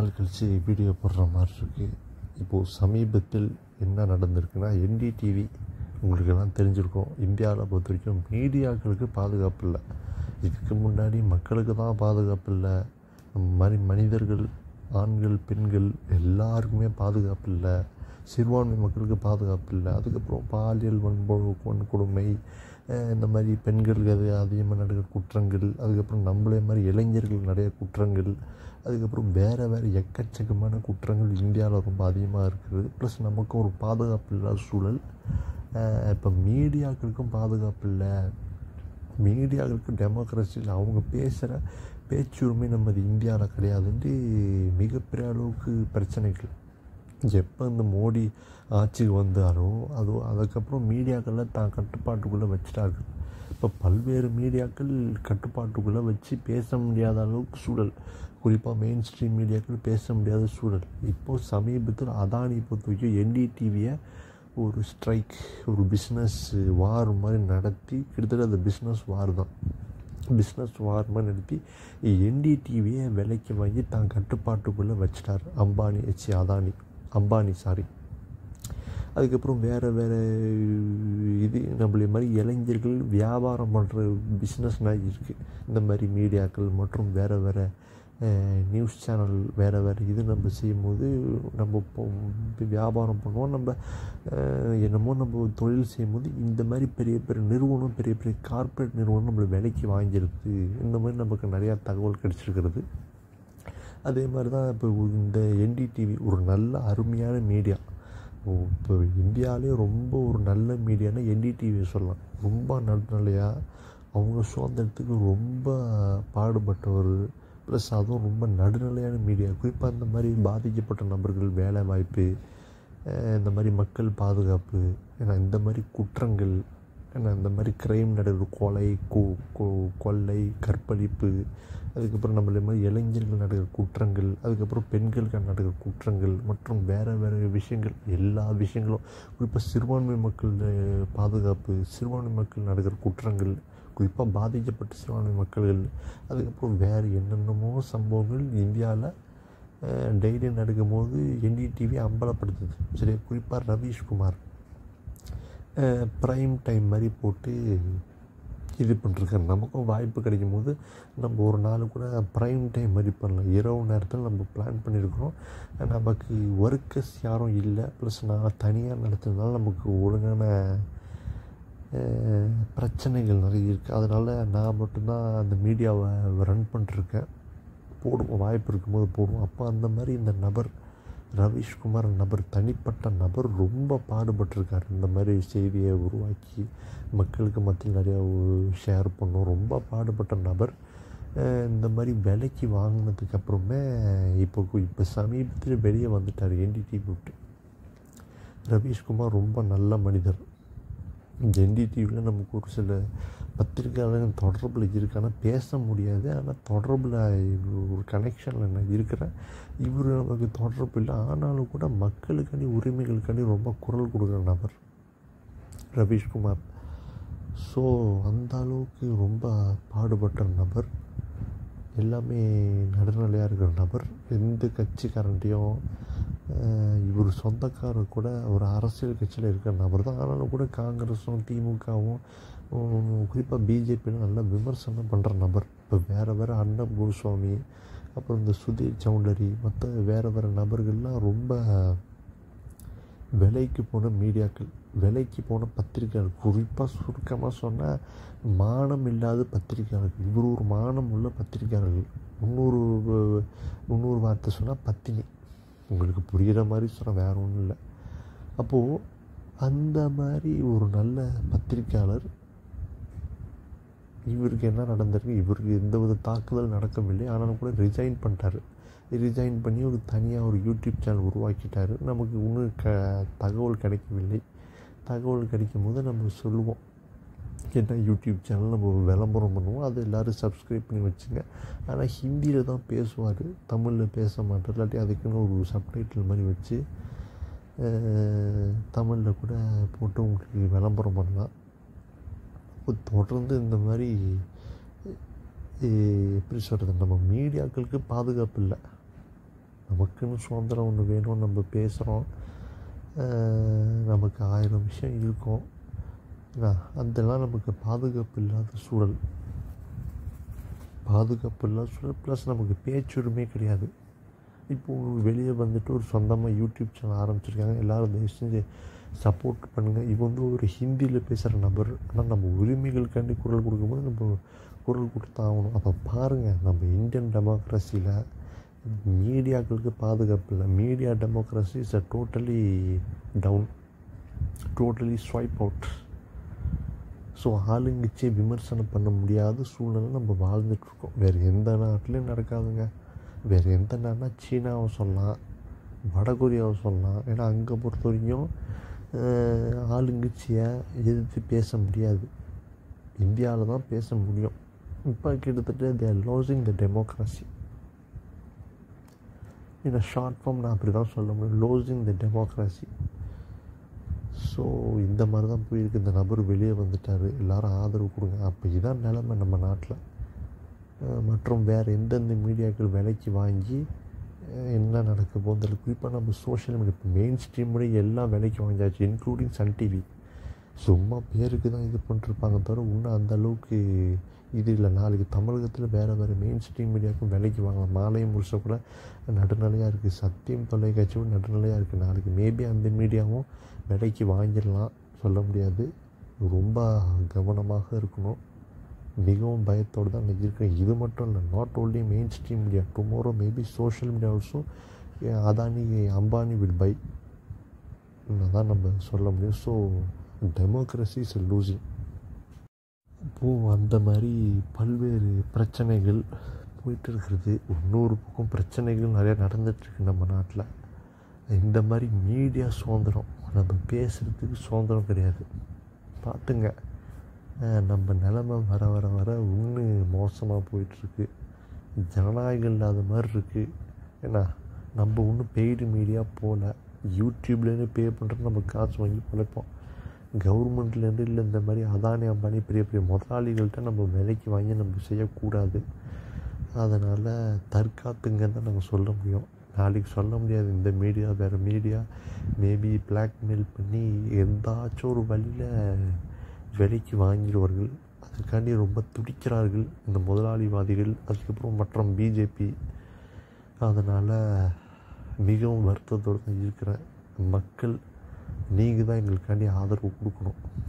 நாள் கழித்து வீடியோ போடுற மாதிரி இருக்குது இப்போது சமீபத்தில் என்ன நடந்திருக்குன்னா என்டிடிவி உங்களுக்கெல்லாம் தெரிஞ்சிருக்கும் இந்தியாவில் பொறுத்த வரைக்கும் மீடியாக்களுக்கு பாதுகாப்பு இல்லை இதுக்கு முன்னாடி மக்களுக்கு தான் பாதுகாப்பு இல்லை நம்ம மாதிரி மனிதர்கள் ஆண்கள் பெண்கள் எல்லாருக்குமே பாதுகாப்பு இல்லை சிறுபான்மை மக்களுக்கு பாதுகாப்பு இல்லை அதுக்கப்புறம் பாலியல் வன்பொ வன்கொடுமை அஹ் இந்த மாதிரி பெண்களுக்கு அது அதிகமாக நடக்கிற குற்றங்கள் அதுக்கப்புறம் நம்மளே மாதிரி இளைஞர்கள் நிறைய குற்றங்கள் அதுக்கப்புறம் வேறு வேறு எக்கச்சக்கமான குற்றங்கள் இந்தியாவில் ரொம்ப அதிகமாக இருக்குது ப்ளஸ் நமக்கும் ஒரு பாதுகாப்பு இல்லாத சூழல் அஹ் இப்போ மீடியாக்களுக்கும் பாதுகாப்பு இல்லை மீடியாக்களுக்கு டெமோக்ரஸியில் அவங்க பேசுகிற பேச்சுரிமை நம்ம இந்தியாவில் கிடையாதுன்ட்டு மிகப்பெரிய அளவுக்கு பிரச்சனைகள் எப்போ இந்த மோடி ஆட்சிக்கு வந்தாரோ அதோ அதுக்கப்புறம் மீடியாக்களில் தான் கட்டுப்பாட்டுக்குள்ளே வச்சிட்டாங்க இப்போ பல்வேறு மீடியாக்கள் கட்டுப்பாட்டுக்குள்ளே வச்சு பேச முடியாத அளவுக்கு சூழல் குறிப்பாக மெயின் ஸ்ட்ரீம் மீடியாக்கள் பேச முடியாத சூழல் இப்போது சமீபத்தில் அதானி பொறுத்த வரைக்கும் என்டிடிவியை ஒரு ஸ்ட்ரைக் ஒரு பிஸ்னஸ் வார் மாதிரி நடத்தி கிட்டத்தட்ட அந்த பிஸ்னஸ் வார் தான் பிஸ்னஸ் வார் மாதிரி நடத்தி என்டிடிவியை விலைக்கு வாங்கி தான் கட்டுப்பாட்டுக்குள்ளே வச்சிட்டார் அம்பானி சி அதானி அம்பானி சாரி அதுக்கப்புறம் வேறு வேறு இது நம்மளை மாதிரி இளைஞர்கள் வியாபாரம் பண்ணுற பிஸ்னஸ் நிறைய இருக்குது இந்த மாதிரி மீடியாக்கள் மற்றும் வேறு வேறு நியூஸ் சேனல் வேறு வேறு இது நம்ம செய்யும்போது நம்ம இப்போ வியாபாரம் பண்ணுவோம் நம்ம அஹ், என்னமோ நம்ம தொழில் செய்யும்போது இந்த மாதிரி பெரிய பெரிய நிறுவனம் பெரிய பெரிய கார்ப்பரேட் நிறுவனம் நம்மளை விலைக்கு வாங்கியிருக்கு இந்த மாதிரி நமக்கு நிறையா தகவல் கிடச்சிருக்கிறது அதே மாதிரி தான் இப்போ இந்த என்டிடிவி ஒரு நல்ல அருமையான மீடியா இப்போ இந்தியாவிலே ரொம்ப ஒரு நல்ல மீடியானா என்டிடிவி சொல்லலாம் ரொம்ப நடுநிலையா அவங்க சுதந்திரத்துக்கு ரொம்ப பாடுபட்டவர் ப்ளஸ் அதுவும் ரொம்ப நடுநிலையான மீடியா குறிப்பாக இந்த மாதிரி பாதிக்கப்பட்ட நபர்கள் வேலை வாய்ப்பு அஹ் இந்த மாதிரி மக்கள் பாதுகாப்பு ஏன்னா இந்த மாதிரி குற்றங்கள் ஏன்னா இந்த மாதிரி க்ரைம் நடக்கிற கொலை கொ கொ- கொள்ளை கற்பழிப்பு அதுக்கப்புறம் நம்மள மாதிரி இளைஞர்கள் நடக்கிற குற்றங்கள் அதுக்கப்புறம் பெண்களுக்கு நடக்கிற குற்றங்கள் மற்றும் வேறு வேறு விஷயங்கள் எல்லா விஷயங்களும் குறிப்பாக சிறுபான்மை மக்கள் அஹ், பாதுகாப்பு சிறுபான்மை மக்கள் நடக்கிற குற்றங்கள் குறிப்பாக பாதிக்கப்பட்ட சிறுபான்மை மக்கள்கள் அதுக்கப்புறம் வேறு என்னென்னமோ சம்பவங்கள் இந்தியாவில் டெய்லி நடக்கும்போது என்டிடிவி அம்பலப்படுத்துது சரி குறிப்பாக ரவீஷ்குமார் ப்ரைம் டைம் மாதிரி போட்டு இது பண்ணிருக்காரு நமக்கும் வாய்ப்பு கிடைக்கும் போது நம்ம ஒரு நாள் கூட ப்ரைம் டைம் மாதிரி பண்ணலாம் இரவு நேரத்தில் நம்ம பிளான் பண்ணியிருக்கிறோம் நமக்கு ஒர்க்கர்ஸ் யாரும் இல்லை ப்ளஸ் நான் தனியாக நடத்துறதுனால நமக்கு ஒழுங்கான அஹ், பிரச்சனைகள் நிறைய இருக்குது அதனால் நான் மட்டும்தான் அந்த மீடியாவை ரன் பண்ணிட்டுருக்கேன் போடுவோம் வாய்ப்பு இருக்கும்போது போடுவோம் அப்போ அந்த மாதிரி இந்த நபர் ரவீஷ்குமார் நபர் தனிப்பட்ட நபர் ரொம்ப பாடுபட்டிருக்கார் இந்த மாதிரி செய்தியை உருவாக்கி மக்களுக்கு மத்தியில் நிறையா ஷேர் பண்ணோம் ரொம்ப பாடுபட்ட நபர் அஹ் இந்த மாதிரி விலைக்கு வாங்கினதுக்கு அப்புறமே இப்போ இப்போ சமீபத்தில் வெளியே வந்துட்டார் என்டிடி விட்டு ரவீஷ்குமார் ரொம்ப நல்ல மனிதர் என்டிடிவியில் நமக்கு ஒரு சில பத்திரிகையாளர்கள் தொடர்பில் இருக்கு ஆனால் பேச முடியாது ஆனால் தொடர்பில் ஒரு கனெக்ஷனில் நான் இருக்கிறேன் இவர் நமக்கு தொடர்பு இல்லை ஆனாலும் கூட மக்களுக்காண்டி உரிமைகளுக்காண்டி ரொம்ப குரல் கொடுக்குற நபர் ரவீஷ்குமார் ஸோ அந்த அளவுக்கு ரொம்ப பாடுபட்ட நபர் எல்லாமே நடுநிலையாக இருக்கிற நபர் எந்த கட்சிக்காரன்ட்டையும் அஹ், இவர் சொந்தக்காரர் கூட ஒரு அரசியல் கட்சியில் இருக்கிற நபர் தான் ஆனாலும் கூட காங்கிரஸும் திமுகவும் குறிப்பாக பிஜேபியும் நல்லா விமர்சனம் பண்ணுற நபர் இப்போ வேறு வேறு அண்ணன் கோஸ்வாமி அப்புறம் இந்த சுதீர் சௌண்டரி மற்ற வேறு வேறு நபர்கள்லாம் ரொம்ப விலைக்கு போன மீடியாக்கள் விலைக்கு போன பத்திரிகையாளர் குறிப்பாக சுருக்கமாக சொன்னால் மானம் இல்லாத பத்திரிகையாளர்கள் இவர் ஒரு மானம் உள்ள பத்திரிகையாளர்கள் முந்நூறு முந்நூறு வார்த்தை சொன்னால் பத்தினி உங்களுக்கு புரிகிற மாதிரி சொன்னால் வேற ஒன்றும் இல்லை அப்போது அந்த மாதிரி ஒரு நல்ல பத்திரிக்கையாளர் இவருக்கு என்ன நடந்திருக்கு இவருக்கு எந்த வித தாக்குதல் நடக்கவில்லை ஆனாலும் கூட ரிசைன் பண்ணிட்டாரு ரிசைன் பண்ணி ஒரு தனியாக ஒரு யூடியூப் சேனல் உருவாக்கிட்டாரு நமக்கு இன்னும் க தகவல் கிடைக்கவில்லை தகவல் கிடைக்கும் போது நம்ம சொல்லுவோம் என்ன யூடியூப் சேனல் நம்ம விளம்பரம் பண்ணுவோம் அதை எல்லோரும் சப்ஸ்கிரைப் பண்ணி வச்சுங்க ஆனால் ஹிந்தியில் தான் பேசுவார் தமிழில் பேச மாட்டார் இல்லாட்டி அதுக்குன்னு ஒரு சப்டைட்டில் மாதிரி வச்சு தமிழில் கூட போட்டு உங்களுக்கு விளம்பரம் பண்ணலாம் இப்போ தொடர்ந்து இந்த மாதிரி எ- எப்படி சொல்கிறது நம்ம மீடியாக்களுக்கு பாதுகாப்பு இல்லை நமக்குன்னு சுதந்திரம் ஒன்று வேணும் நம்ம பேசுகிறோம் நமக்கு ஆயிரம் விஷயம் இருக்கும் என்ன அதெல்லாம் நமக்கு பாதுகாப்பு இல்லாத சூழல் பாதுகாப்பு இல்லாத சூழல் ப்ளஸ் நமக்கு பேச்சுரிமை கிடையாது இப்போது வெளியே வந்துட்டு ஒரு சொந்தமாக யூடியூப் சேனல் ஆரம்பிச்சிருக்காங்க எல்லோரும் தயவு செஞ்சு சப்போர்ட் பண்ணுங்கள் இவன் வந்து ஒரு ஹிந்தியில் பேசுகிற நபர் ஆனால் நம்ம உரிமைகளுக்காண்டி குரல் கொடுக்கும்போது நம்ம குரல் கொடுத்தாகணும் அப்போ பாருங்கள் நம்ம இந்தியன் டெமோக்ரஸியில் மீடியாக்களுக்கு பாதுகாப்பு இல்லை media democracy is a totally down totally swipe out so ஆளுங்கட்சியை விமர்சனம் பண்ண முடியாத சூழ்நிலை நம்ம வாழ்ந்துட்டுருக்கோம் வேறு எந்த நாட்டிலையும் நடக்காதுங்க வேறு எந்த நாடுனா சீனாவை சொல்லலாம் வடகொரியாவை சொல்லலாம் ஏன்னா அங்கே பொறுத்த வரைக்கும் ஆளுங்கட்சியை எதிர்த்து பேச முடியாது இந்தியாவில் தான் பேச முடியும் இப்போ கிட்டத்தட்ட they are losing the democracy இந்த ஷார்ட் ஃபார்ம் நான் அப்படி தான் சொல்ல முடியும் லோசிங் த டெமோக்ரஸி ஸோ இந்த மாதிரி தான் போயிருக்கு இந்த நபர் வெளியே வந்துட்டார் எல்லோரும் ஆதரவு கொடுங்க அப்போ இதான் நிலமை நம்ம நாட்டில் மற்றும் வேறு எந்தெந்த மீடியாக்கள் விலைக்கு வாங்கி என்ன நடக்க போகுது குறிப்பாக நம்ம சோஷியல் மீடியா இப்போ மெயின் ஸ்ட்ரீமுடைய எல்லாம் விலைக்கு வாங்கியாச்சு இன்க்ளூடிங் சன் டிவி சும்மா பேருக்கு தான் இது பண்ணிருப்பாங்க தவிர இன்னும் அந்த அளவுக்கு இது இல்லை நாளைக்கு தமிழகத்தில் வேறு வேறு மெயின் ஸ்ட்ரீம் மீடியாவுக்கும் விலைக்கு வாங்கலாம் மாலையும் முழுச கூட நடுநிலையாக இருக்குது சத்தியம் தொலைக்காட்சியும் நடுநிலையாக இருக்குது நாளைக்கு மேபி அந்த மீடியாவும் விலைக்கு வாங்கிடலாம் சொல்ல முடியாது ரொம்ப கவனமாக இருக்கணும் மிகவும் பயத்தோடு தான் இன்றைக்கி இருக்கேன் இது மட்டும் இல்லை not only main stream media tomorrow maybe social media also Adani Ambani will buy தான் நம்ம சொல்ல முடியும் ஸோ டெமோக்ரஸி இஸ் லூசிங் இப்போது அந்த மாதிரி பல்வேறு பிரச்சனைகள் போயிட்டு இருக்கிறது இன்னொரு பக்கம் பிரச்சனைகள் நிறையா நடந்துகிட்ருக்கு நம்ம நாட்டில் இந்த மாதிரி மீடியா சுதந்திரம் நம்ம பேசுகிறதுக்கு சுதந்திரம் கிடையாது பார்த்துங்க நம்ம நிலமை வர வர வர இன்னும் மோசமாக போயிட்டுருக்கு ஜனநாயகம் இல்லாத மாதிரி இருக்குது ஏன்னா நம்ம இன்னும் பெய்டு மீடியா போகல யூடியூப்லேருந்து பே பண்ணுறது நம்ம காசு வாங்கி பிழைப்போம் கவர்மெண்ட்லேருந்து இல்லை இந்த மாதிரி அதானி அம்பானி பெரிய பெரிய முதலாளிகள்கிட்ட நம்ம விலைக்கு வாங்கி நம்ம செய்யக்கூடாது அதனால் தற்காத்துங்கன்னு தான் நாங்கள் சொல்ல முடியும் நாளைக்கு சொல்ல முடியாது இந்த மீடியா வேறு மீடியா மேபி பிளாக்மெயில் பண்ணி எந்தாச்சும் ஒரு வழியில் விலைக்கு வாங்கிடுவார்கள் அதுக்காண்டி ரொம்ப துடிக்கிறார்கள் இந்த முதலாளிவாதிகள் அதுக்கப்புறம் மற்றும் பிஜேபி அதனால் மிகவும் வருத்தத்தோடு தான் இருக்கிறேன் மக்கள் நீங்கள் தான் எங்களுக்காண்டி ஆதரவு கொடுக்கணும்